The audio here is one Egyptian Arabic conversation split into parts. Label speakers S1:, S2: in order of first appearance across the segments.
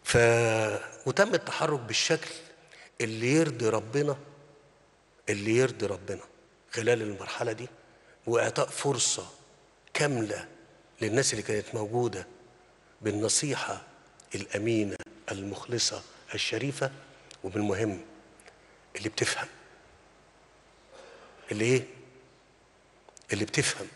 S1: ف وتم التحرك بالشكل اللي يرضي ربنا اللي يرضي ربنا خلال المرحلة دي وإعطاء فرصة كاملة للناس اللي كانت موجودة بالنصيحة الأمينة المخلصة الشريفة وبالمهم اللي بتفهم اللي ايه اللي بتفهم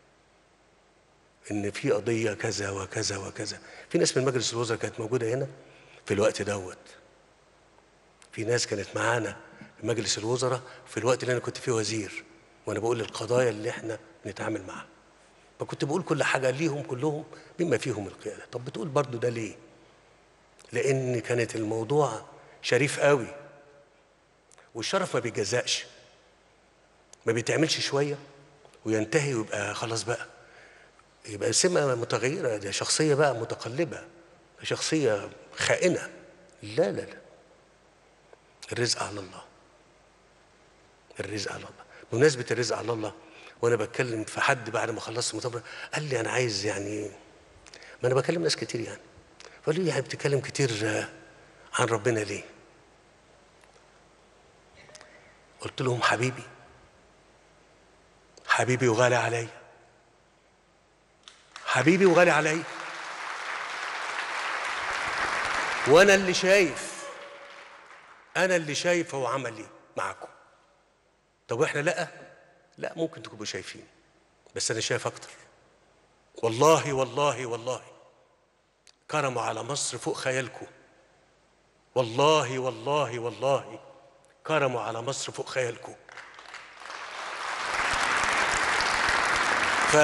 S1: ان في قضيه كذا وكذا وكذا في ناس من مجلس الوزراء كانت موجوده هنا في الوقت دوت في ناس كانت معانا في مجلس الوزراء في الوقت اللي انا كنت فيه وزير وانا بقول القضايا اللي احنا بنتعامل معاها فكنت بقول كل حاجه ليهم كلهم بما فيهم القياده طب بتقول برضو ده ليه لان كانت الموضوع شريف قوي والشرف ما بيجزأش ما بيتعملش شويه وينتهي ويبقى خلاص بقى يبقى سمة متغيرة ده شخصية بقى متقلبة ده شخصية خائنة لا لا لا الرزق على الله الرزق على الله بمناسبة الرزق على الله وأنا بتكلم في حد بعد ما خلصت المؤتمر قال لي أنا عايز يعني ما أنا بكلم ناس كتير يعني فقال لي يعني بتتكلم كتير آه، عن ربنا ليه؟ قلت لهم حبيبي حبيبي وغالي عليا حبيبي وغالي عليا وانا اللي شايف انا اللي شايف هو عمل ايه معاكم طب واحنا لا لا ممكن تكونوا شايفين بس انا شايف اكتر والله والله والله كرموا على مصر فوق خيالكم والله والله والله كرموا على مصر فوق خيالكم ف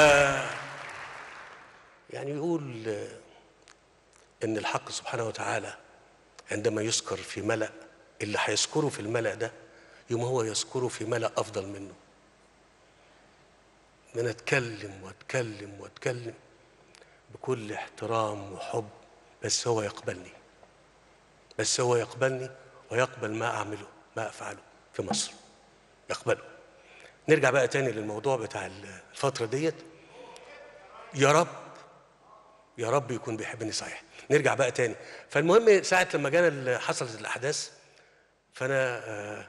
S1: يعني يقول آه، ان الحق سبحانه وتعالى عندما يذكر في ملأ اللي هيذكره في الملأ ده يوم هو يذكره في ملأ افضل منه ان انا اتكلم واتكلم واتكلم بكل احترام وحب بس هو يقبلني بس هو يقبلني ويقبل ما اعمله ما افعله في مصر يقبله نرجع بقى تاني للموضوع بتاع الفترة ديت يا رب يا رب يكون بيحبني صحيح نرجع بقى تاني فالمهم ساعة لما جانا ال- حصلت الأحداث فأنا آه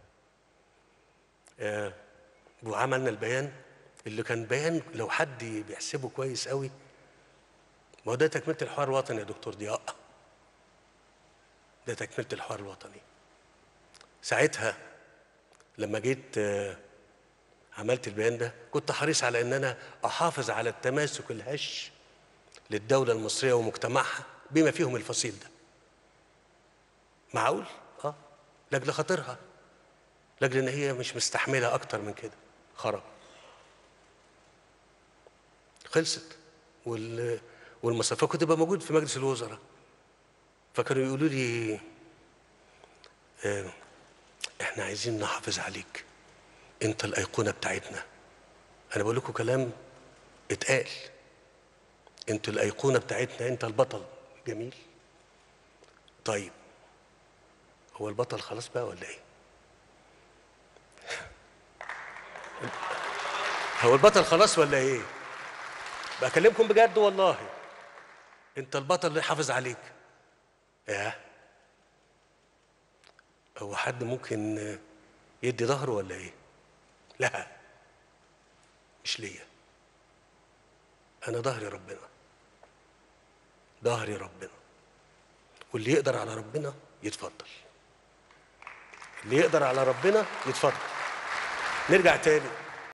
S1: آه وعملنا البيان اللي كان بيان لو حد بيحسبه كويس قوي ما هو ده تكملة الحوار الوطني يا دكتور ضياء ده تكملة الحوار الوطني ساعتها لما جيت آه عملت البيان ده كنت حريص على ان انا احافظ على التماسك الهش للدولة المصرية ومجتمعها بما فيهم الفصيل ده معقول؟ اه لاجل خاطرها لاجل ان هي مش مستحملة اكتر من كده خرب خلصت وال والمصاريف فكنت بقى موجود في مجلس الوزراء فكانوا يقولوا لي آه احنا عايزين نحافظ عليك انت الايقونه بتاعتنا انا بقول لكم كلام اتقال انتوا الايقونه بتاعتنا انت البطل جميل طيب هو البطل خلاص بقى ولا ايه هو البطل خلاص ولا ايه بكلمكم بجد والله انت البطل اللي حافظ عليك يا هو حد ممكن يدي ظهره ولا ايه لا مش ليا انا ظهري ربنا ظهري ربنا واللي يقدر على ربنا يتفضل اللي يقدر على ربنا يتفضل نرجع تاني